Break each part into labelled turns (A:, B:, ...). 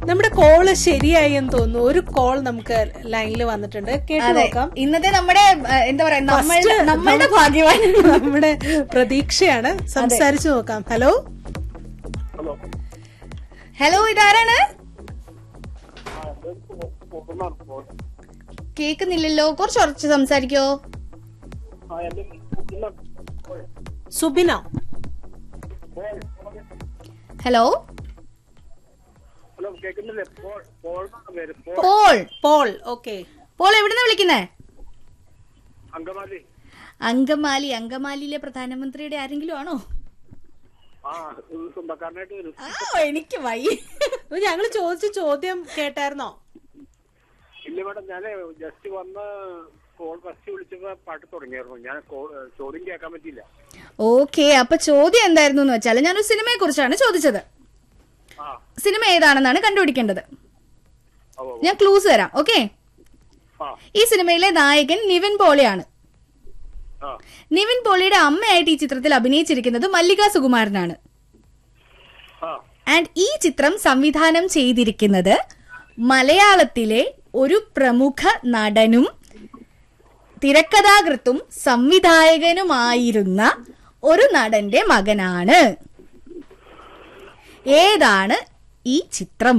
A: നമ്മുടെ കോള് ശരിയായി എന്ന് തോന്നുന്നു ഒരു കോൾ നമുക്ക് ലൈനിൽ വന്നിട്ടുണ്ട് കേട്ടു
B: അതെ
A: നോക്കാം
B: ഇന്നത്തെ നമ്മുടെ ആ, എന്താ പറയാ നമ്മളുടെ
A: First
B: നമ്മളുടെ ഭാഗ്യവാൻ
A: നമ്മുടെ പ്രതീക്ഷയാണ് സംസാരിച്ചു നോക്കാം ഹലോ
C: ഹലോ
B: ഹലോ ഇതാരാണ് കേക്കുന്നില്ലല്ലോ കുറച്ച് ഉറച്ച് സംസാരിക്കോ
C: ആ എന്റെ
A: സുബിന
B: ഹലോ
C: ഹലോ കേൾക്കുന്നില്ലേ പോൾ പോൾ എന്നാണ് പേര് Paul
B: Paul
A: Paul okay
B: Paul എവിടുന്ന വിളിക്കുന്നേ
C: അങ്കമാലി
B: അങ്കമാലി അങ്കമാലിയിലെ പ്രധാനമന്ത്രിയുടെ ആരെങ്കിലും ആണോ
C: ആ ഇത് സ്വന്തക്കാരനായിട്ട് വരും
B: ആ എനിക്ക് വയ്യ
A: ഞങ്ങൾ ചോദിച്ച ചോദ്യം കേട്ടായിരുന്നോ
C: ഇല്ല മേഡം ഞാൻ ജസ്റ്റ് വന്ന് കോൾ ഫസ്റ്റ് വിളിച്ചപ്പോ പാട്ട് തുടങ്ങിയായിരുന്നു ഞാൻ call- ചോദ്യം കേൾക്കാൻ പറ്റിയില്ല
B: ഓക്കെ അപ്പൊ ചോദ്യം എന്തായിരുന്നു എന്ന് വെച്ചാൽ ഞാനൊരു സിനിമയെ കുറിച്ചാണ് ചോദിച്ചത്
C: ആ
B: സിനിമ ഏതാണെന്നാണ് കണ്ടുപിടിക്കേണ്ടത്
C: ഓ ഓ,
B: ഞാൻ ക്ലൂസ് തരാം ഓക്കെ
C: ആ
B: ഈ സിനിമയിലെ നായകൻ നിവിൻ പോളിയാണ്
C: ആ
B: നിവിൻ പോളിയുടെ അമ്മയായിട്ട് ഈ ചിത്രത്തിൽ അഭിനയിച്ചിരിക്കുന്നത് മല്ലിക സുകുമാരനാണ്
C: ആ
B: ആൻഡ് ഈ ചിത്രം സംവിധാനം ചെയ്തിരിക്കുന്നത് മലയാളത്തിലെ ഒരു പ്രമുഖ നടനും തിരക്കഥാകൃത്തും സംവിധായകനുമായിരുന്ന ഒരു നടന്റെ മകനാണ് ഏതാണ് ഈ ചിത്രം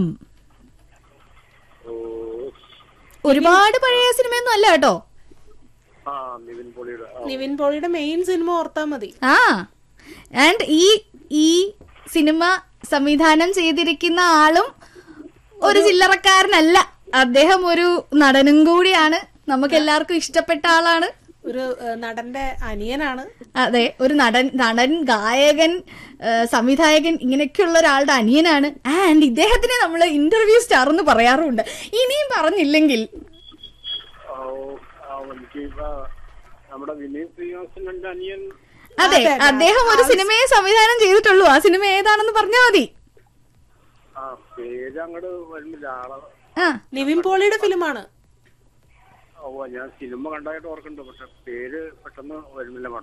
C: ഓ
B: ഒരുപാട് പഴയ സിനിമയൊന്നും അല്ല കേട്ടോ
C: ആ നിവിൻ പോളിയുടെ ആ,
A: നിവിൻ പോളിയുടെ മെയിൻ സിനിമ ഓർത്താ മതി
B: ആ ആൻഡ് ഈ ഈ സിനിമ സംവിധാനം ചെയ്തിരിക്കുന്ന ആളും ഒരു ചില്ലറക്കാരനല്ല അദ്ദേഹം ഒരു നടനും കൂടിയാണ് നമുക്ക് എല്ലാവർക്കും ഇഷ്ടപ്പെട്ട ആളാണ്
A: ഒരു ഏഹ്, നടന്റെ അനിയനാണ്
B: അതെ ഒരു നടൻ നടൻ ഗായകൻ ആ, സംവിധായകൻ ഇങ്ങനെയൊക്കെയുള്ള ഒരാളുടെ അനിയനാണ് ആൻഡ് ഇദ്ദേഹത്തിനെ നമ്മൾ ഇന്റർവ്യൂ സ്റ്റാർ എന്ന് പറയാറുമുണ്ട് ഇനിയും പറഞ്ഞില്ലെങ്കിൽ
C: ആ, ഓ, ആ, എനിക്ക് ഇപ്പൊ നമ്മുടെ വിനീത് ശ്രീനിവാസന്റെ അനിയൻ
B: അതെ
A: അതെ, അതെ.
B: അദ്ദേഹം ഒരു സിനിമയെ സംവിധാനം ചെയ്തിട്ടുള്ളൂ ആ സിനിമ ഏതാണെന്ന് പറഞ്ഞാൽ മതി
C: ആ പേര് അങ്ങോട്ട് വരുന്നില്ല ആളെ
B: ആ
A: നിവിൻ പോളിയുടെ ഫിലിമാണ്
C: ഓ ഞാൻ സിനിമ കണ്ടായിട്ട് ഓർക്കുന്നുണ്ട് പക്ഷെ പേര് പെട്ടെന്ന് വരുന്നില്ല